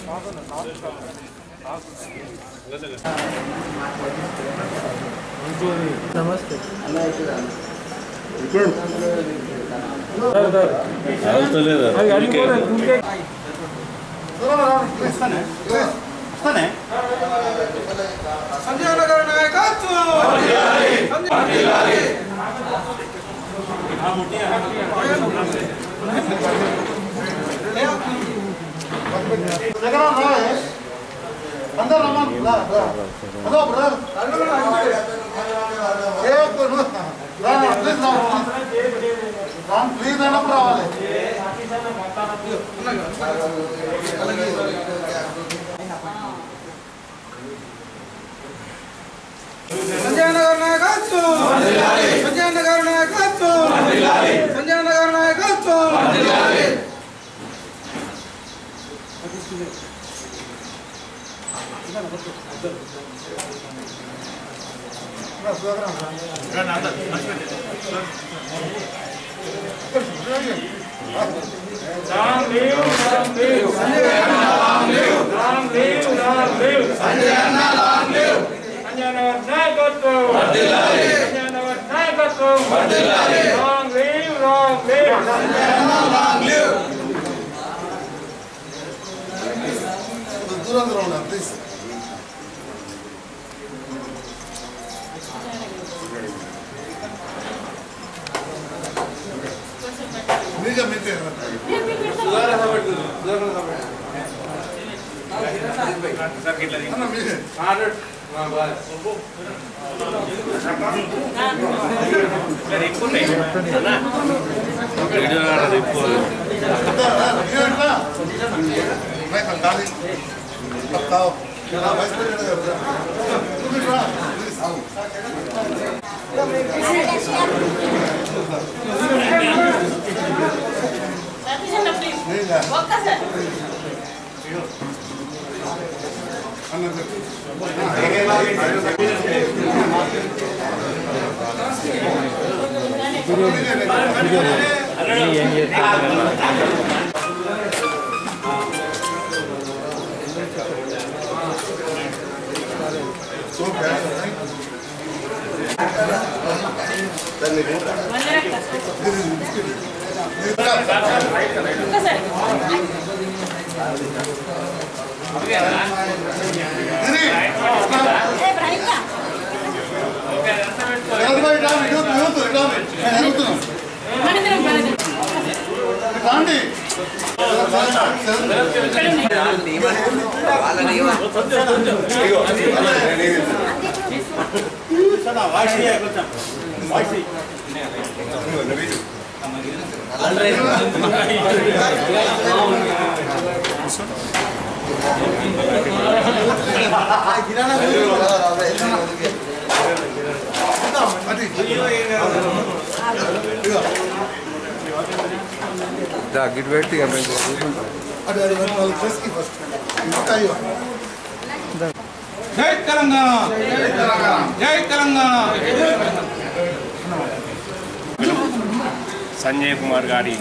నమస్తే అవి అడుగుకోలేదు ఊరికే సంజయ్ నగర్ నాయకత్వం अंदर रमन ला ला हेलो ब्रदर एक ला ला प्लीज ला राम प्लीज అయినా రావాలి సంజయ్ నగర్ నాయకత్వం సంజయ్ నగర్ నాయకత్వం సంజయ్ నగర్ నాయకత్వం Ram leave Ram leave Ram leave Ram leave Sanjay Nagar నాయకత్వం సంజయ్ నగర్ నాయకత్వం రామ్ లీవ్ రామ్ లీవ్ దూరం దూరం ఉండండి ప్లీజ్ మీగా మీకే అన్న మీకే ये इतना मैं कंटाली बताओ ना वाइस प्रेसिडेंट है तुम भी ट्रा प्लीज आओ नहीं जा सो రాండి గిట్ పెట్టి ఇక మేము అదే అదే వాళ్ళు డ్రెస్కి ఫస్ట్ ఇంకా అయ్యో జై తెలంగాణ జై తెలంగాణ సంజయ్ కుమార్ గారి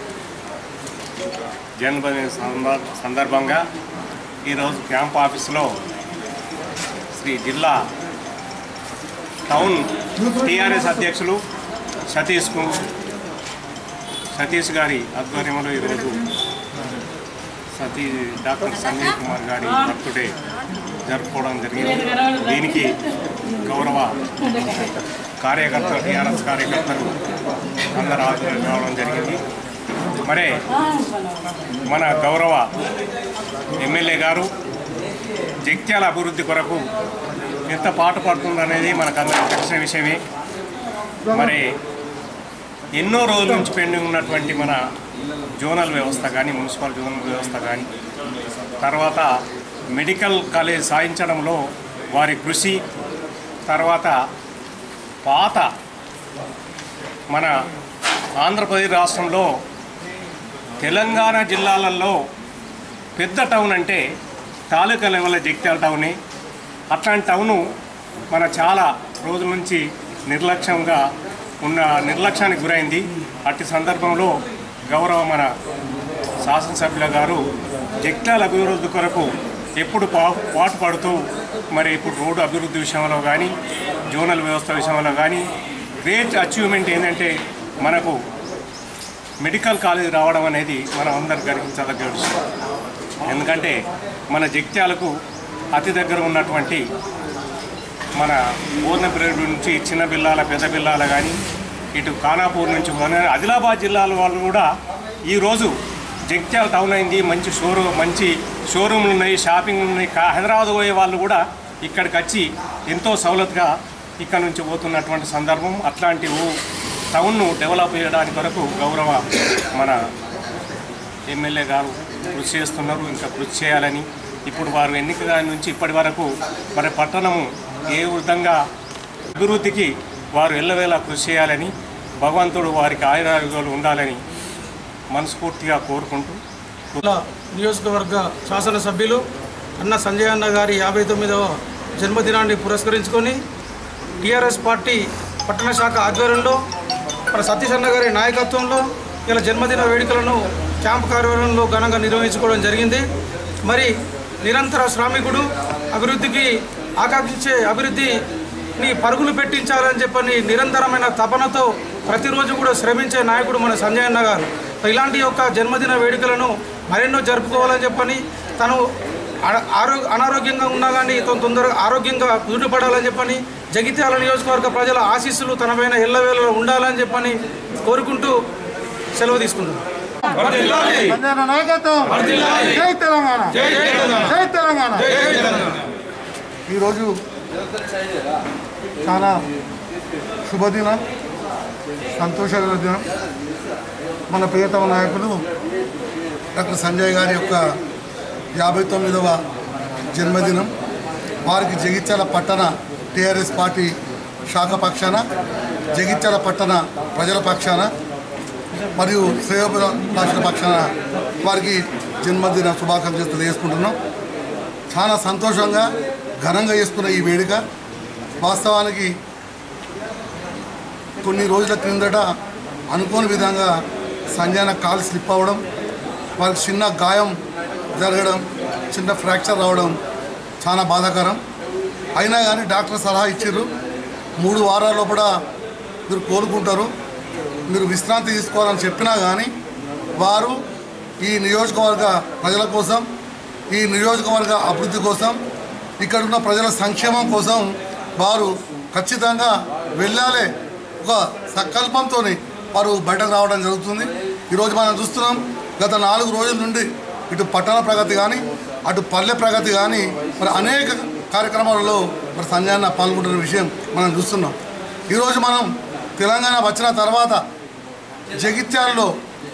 జన్మదిన సంద- సందర్భంగా ఈరోజు క్యాంప్ ఆఫీసులో శ్రీ జిల్లా టౌన్ టీఆర్ఎస్ అధ్యక్షులు సతీష్ కు సతీష్ గారి ఆధ్వర్యంలో ఈరోజు సతీ డాక్టర్ సంజయ్ కుమార్ గారి బర్త్డే జరుపుకోవడం జరిగింది దీనికి గౌరవ కార్యకర్తలు టీఆర్ఎస్ కార్యకర్తలు అందరూ హాజరు కావడం జరిగింది మరే మన గౌరవ ఎమ్మెల్యే గారు జగిత్యాల అభివృద్ధి కొరకు ఎంత పాటు పడుతుందనేది మనకు అందరికీ తెలిసిన విషయమే మరి ఎన్నో రోజుల నుంచి పెండింగ్ ఉన్నటువంటి మన జోనల్ వ్యవస్థ కానీ మున్సిపల్ జోనల్ వ్యవస్థ కానీ తర్వాత మెడికల్ కాలేజ్ సాధించడంలో వారి కృషి తర్వాత పాత మన ఆంధ్రప్రదేశ్ రాష్ట్రంలో తెలంగాణ జిల్లాలలో పెద్ద టౌన్ అంటే తాలూకా లెవెల్ జగిత్యాల టౌనే అట్లాంటి టౌను మన చాలా రోజుల నుంచి నిర్లక్ష్యంగా ఉన్న నిర్లక్ష్యానికి గురైంది అట్టి సందర్భంలో గౌరవ మన శాసనసభ్యుల గారు జగిత్యాల అభివృద్ధి కొరకు ఎప్పుడు పా పాటు పడుతూ మరి ఇప్పుడు రోడ్డు అభివృద్ధి విషయంలో కానీ జోనల్ వ్యవస్థ విషయంలో కానీ గ్రేట్ అచీవ్మెంట్ ఏంటంటే మనకు మెడికల్ కాలేజ్ రావడం అనేది మనం అందరు గర్వించదగ్గ విషయం ఎందుకంటే మన జగిత్యాలకు అతి దగ్గర ఉన్నటువంటి మన పూర్ణపిరేడు నుంచి చిన్న బిల్లాల పెద్ద బిల్లాల కానీ ఇటు ఖానాపూర్ నుంచి కానీ ఆదిలాబాద్ జిల్లాల వాళ్ళు కూడా ఈరోజు జగిత్యాల టౌన్ అయింది మంచి షోరూమ్ మంచి షోరూమ్లు ఉన్నాయి షాపింగ్ ఉన్నాయి కా- హైదరాబాద్ పోయే వాళ్ళు కూడా ఇక్కడికి వచ్చి ఎంతో సౌలత్గా ఇక్కడ నుంచి పోతున్నటువంటి సందర్భం అట్లాంటి ఓ టౌన్ను డెవలప్ చేయడానికి కొరకు గౌరవ మన ఎమ్మెల్యే గారు కృషి చేస్తున్నారు ఇంకా కృషి చేయాలని ఇప్పుడు వారు ఎన్నిక దాని నుంచి ఇప్పటి వరకు మరి పట్టణము ఏ విధంగా అభివృద్ధికి వారు ఎల్లవేళ కృషి చేయాలని భగవంతుడు వారికి ఆయురారోగ్యాలు ఉండాలని మనస్ఫూర్తిగా కోరుకుంటూ జిల్లా నియోజకవర్గ శాసనసభ్యులు అన్న సంజయ్ అన్న గారి యాభై తొమ్మిదవ జన్మదినాన్ని పురస్కరించుకొని టీఆర్ఎస్ పార్టీ పట్టణ శాఖ ఆధ్వర్యంలో మన సతీష్ అన్న గారి నాయకత్వంలో ఇలా జన్మదిన వేడుకలను క్యాంప్ కార్యాలయంలో ఘనంగా నిర్వహించుకోవడం జరిగింది మరి నిరంతర శ్రామికుడు అభివృద్ధికి ఆకాంక్షించే అభివృద్ధిని పరుగులు పెట్టించాలని చెప్పని నిరంతరమైన తపనతో ప్రతిరోజు కూడా శ్రమించే నాయకుడు మన సంజయ్ అన్న గారు ఇలాంటి యొక్క జన్మదిన వేడుకలను మరెన్నో జరుపుకోవాలని చెప్పని తను ఆ- ఆరోగ్య అనారోగ్యంగా ఉన్నా కానీ తను తొందరగా ఆరోగ్యంగా కుదుటపడాలని చెప్పని జగిత్యాల నియోజకవర్గ ప్రజల ఆశీస్సులు తన పైన ఎల్లవేళలో ఉండాలని చెప్పని కోరుకుంటూ సెలవు తీసుకుంటున్నాను సంజయన నాయకత్వం జై తెలంగాణ జై తెలంగాణ ఈరోజు చాలా శుభదినం సంతోషకర దినం మన ప్రియతమ నాయకులు డాక్టర్ సంజయ్ గారి యొక్క యాభై తొమ్మిదవ జన్మదినం వారికి జగిత్యాల పట్టణ టీఆర్ఎస్ పార్టీ శాఖ పక్షాన జగిత్యాల పట్టణ ప్రజల పక్షాన మరియు శ్రేయోభిలాషుల పక్షాన వారికి జన్మదిన శుభాకాంక్షలు తెలియజేసుకుంటున్నాం చాలా సంతోషంగా ఘనంగా చేసుకున్న ఈ వేడుక వాస్తవానికి కొన్ని రోజుల క్రిందట అనుకోని విధంగా సంజయన కాలు స్లిప్ అవ్వడం వాళ్ళకి చిన్న గాయం జరగడం చిన్న ఫ్రాక్చర్ రావడం చాలా బాధాకరం అయినా కానీ డాక్టర్ సలహా ఇచ్చారు మూడు వారాల లోపల మీరు కోలుకుంటారు మీరు విశ్రాంతి తీసుకోవాలని చెప్పినా కానీ వారు ఈ నియోజకవర్గ ప్రజల కోసం ఈ నియోజకవర్గ అభివృద్ధి కోసం ఇక్కడ ఉన్న ప్రజల సంక్షేమం కోసం వారు ఖచ్చితంగా వెళ్ళాలి ఒక సంకల్పంతో వారు బయటకు రావడం జరుగుతుంది ఈరోజు మనం చూస్తున్నాం గత నాలుగు రోజుల నుండి ఇటు పట్టణ ప్రగతి కానీ అటు పల్లె ప్రగతి కానీ మరి అనేక కార్యక్రమాలలో మరి సంజయన్న పాల్గొంటున్న విషయం మనం చూస్తున్నాం ఈరోజు మనం తెలంగాణ వచ్చిన తర్వాత జగిత్యాలలో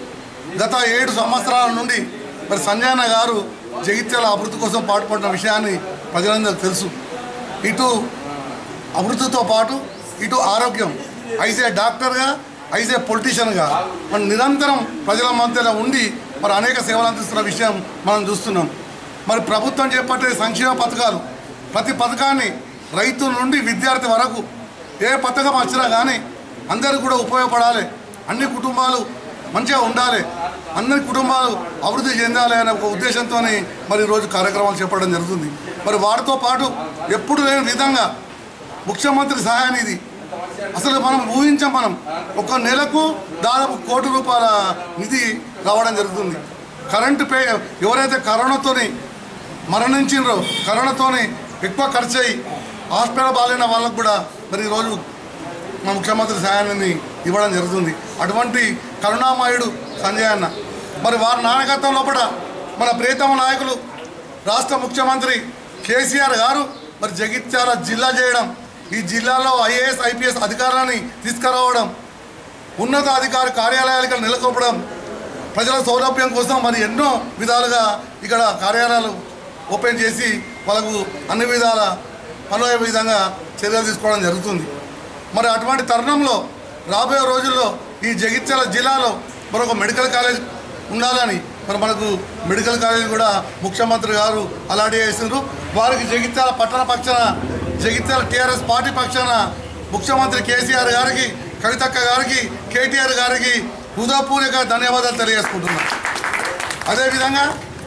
గత ఏడు సంవత్సరాల నుండి మరి సంజయన్న గారు జగిత్యాల అభివృద్ధి కోసం పాటుపడిన విషయాన్ని ప్రజలందరికీ తెలుసు ఇటు అభివృద్ధితో పాటు ఇటు ఆరోగ్యం అయితే డాక్టర్గా అయితే పొలిటీషియన్గా మనం నిరంతరం ప్రజల మధ్యలో ఉండి మరి అనేక సేవలు అందిస్తున్న విషయం మనం చూస్తున్నాం మరి ప్రభుత్వం చేపట్టే సంక్షేమ పథకాలు ప్రతి పథకాన్ని రైతు నుండి విద్యార్థి వరకు ఏ పథకం వచ్చినా కానీ అందరికీ కూడా ఉపయోగపడాలి అన్ని కుటుంబాలు మంచిగా ఉండాలి అన్ని కుటుంబాలు అభివృద్ధి చెందాలి అనే ఒక ఉద్దేశంతో మరి ఈరోజు కార్యక్రమాలు చేపట్టడం జరుగుతుంది మరి వాటితో పాటు ఎప్పుడు లేని విధంగా ముఖ్యమంత్రి సహాయ నిధి అసలు మనం ఊహించాం మనం ఒక నెలకు దాదాపు కోటి రూపాయల నిధి రావడం జరుగుతుంది కరెంటు పే ఎవరైతే కరోనాతోని మరణించిండ్రో కరోనాతోని ఎక్కువ ఖర్చు అయ్యి హాస్పిటల్ బాగాలేని వాళ్ళకు కూడా మరి ఈరోజు మా ముఖ్యమంత్రి సహాయాన్ని ఇవ్వడం జరుగుతుంది అటువంటి కరుణామయుడు సంజయ్ అన్న మరి వారి నాయకత్వం లోపల మన ప్రియతమ నాయకులు రాష్ట్ర ముఖ్యమంత్రి కేసీఆర్ గారు మరి జగిత్యాల జిల్లా చేయడం ఈ జిల్లాలో ఐఏఎస్ ఐపీఎస్ అధికారాన్ని తీసుకురావడం ఉన్నత అధికారి కార్యాలయాలు ఇక్కడ నెలకొల్పడం ప్రజల సౌలభ్యం కోసం మరి ఎన్నో విధాలుగా ఇక్కడ కార్యాలయాలు ఓపెన్ చేసి వాళ్ళకు అన్ని విధాల అనువే విధంగా చర్యలు తీసుకోవడం జరుగుతుంది మరి అటువంటి తరుణంలో రాబోయే రోజుల్లో ఈ జగిత్యాల జిల్లాలో మరొక మెడికల్ కాలేజ్ ఉండాలని మరి మనకు మెడికల్ కాలేజ్ కూడా ముఖ్యమంత్రి గారు అలాంటి చేసిండ్రు వారికి జగిత్యాల పట్టణ పక్షాన జగిత్యాల టీఆర్ఎస్ పార్టీ పక్షాన ముఖ్యమంత్రి కేసీఆర్ గారికి కవితక్క గారికి కేటీఆర్ గారికి హృదయపూర్వక ధన్యవాదాలు తెలియజేసుకుంటున్నాను అదేవిధంగా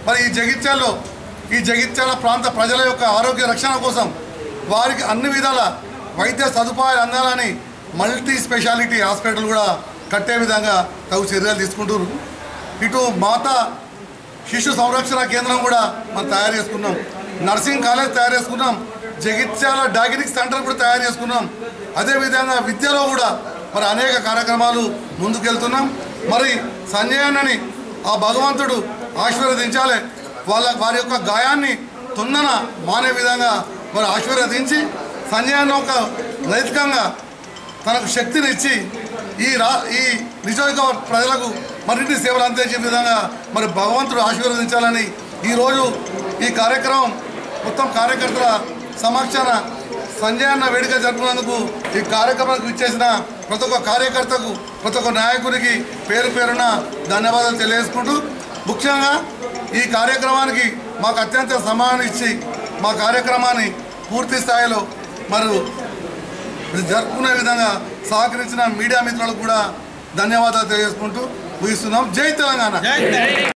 మరి ఈ జగిత్యాల్లో ఈ జగిత్యాల ప్రాంత ప్రజల యొక్క ఆరోగ్య రక్షణ కోసం వారికి అన్ని విధాల వైద్య సదుపాయాలు అందాలని మల్టీ స్పెషాలిటీ హాస్పిటల్ కూడా కట్టే విధంగా తగు చర్యలు తీసుకుంటున్నారు ఇటు మాతా శిశు సంరక్షణ కేంద్రం కూడా మనం తయారు చేసుకున్నాం నర్సింగ్ కాలేజ్ తయారు చేసుకున్నాం జగిత్యాల డయాగ్నిక్ సెంటర్ కూడా తయారు చేసుకున్నాం అదేవిధంగా విద్యలో కూడా మరి అనేక కార్యక్రమాలు ముందుకెళ్తున్నాం మరి సంజయ్ అన్నని ఆ భగవంతుడు ఆశీర్వదించాలి వాళ్ళ వారి యొక్క గాయాన్ని తొందన మానే విధంగా మరి ఆశీర్వదించి సంజయ్ అన్న ఒక నైతికంగా తనకు శక్తిని ఇచ్చి ఈ రా ఈ నియోజకవర్గ ప్రజలకు మరిన్ని సేవలు అందించే విధంగా మరి భగవంతుడు ఆశీర్వదించాలని ఈరోజు ఈ కార్యక్రమం మొత్తం కార్యకర్తల సమక్షాన సంజయ్ అన్న వేడుక జరుపుకున్నందుకు ఈ కార్యక్రమానికి ఇచ్చేసిన ప్రతి ఒక్క కార్యకర్తకు ప్రతి ఒక్క నాయకునికి పేరు పేరున ధన్యవాదాలు తెలియజేసుకుంటూ ముఖ్యంగా ఈ కార్యక్రమానికి మాకు అత్యంత సమానం ఇచ్చి మా కార్యక్రమాన్ని పూర్తి స్థాయిలో మరి ఇది జరుపుకునే విధంగా సహకరించిన మీడియా మిత్రులకు కూడా ధన్యవాదాలు తెలియజేసుకుంటూ ముగిస్తున్నాం జై తెలంగాణ